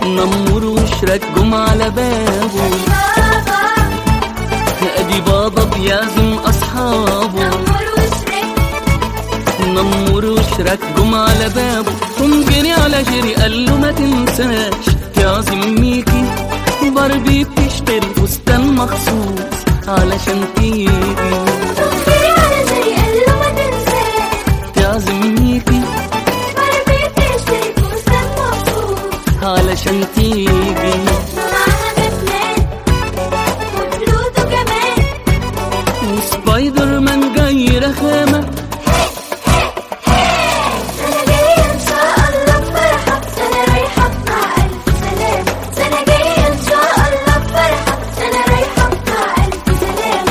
نمر وشرك جم على بابه بابا ادي بابا بيعزم اصحابه نمر وشرك نمر وشرك جم على بابه قوم جري على جري قال له ما تنساش تعزم ميكي باربي بتشتري فستان مخصوص علشان تيجي جري على جري قال له ما تنساش تعزم ميكي باربي تشتري فستان مخصوص علشان تيجي ومعاها باتمان وبلوتو كمان وسبايدر مان جاي رخامة سنة جاية إن شاء الله بفرحة سنة رايحة مع ألف سلام سنة جاية إن شاء الله بفرحة سنة رايحة مع ألف سلام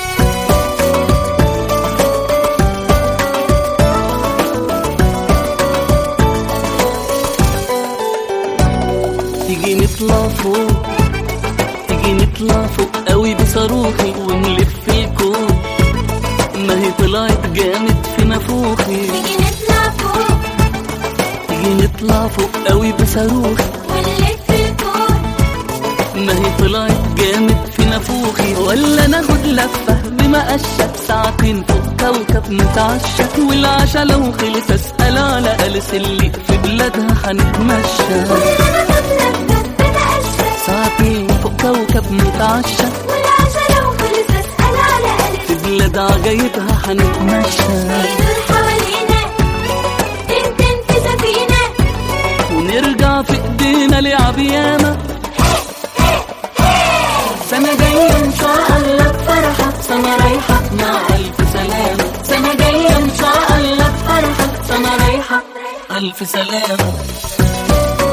تيجي نطلع فوق تيجي نطلع فوق قوي بصاروخي ونلف الكون ما هي طلعت جامد في نافوخي نيجي نطلع فوق تيجي نطلع فوق قوي بصاروخي ونلف الكون ما هي طلعت جامد في نافوخي ولا ناخد لفة بمقشة ساعتين فوق كوكب نتعشى والعشا لو خلص اسأل على ألس اللي في بلادها هنتمشى ساعتين فوق كوكب نتعشى والعشا لو خلص أسأل على ألف في بلاد عجايبها هنتمشى يدور حوالينا تنتن في سفينة ونرجع في ايدينا لعب ياما سنة جاية ان شاء الله بفرحة سنة رايحة مع ألف سلامة سنة جاية ان شاء الله بفرحة سنة رايحة ألف سلامة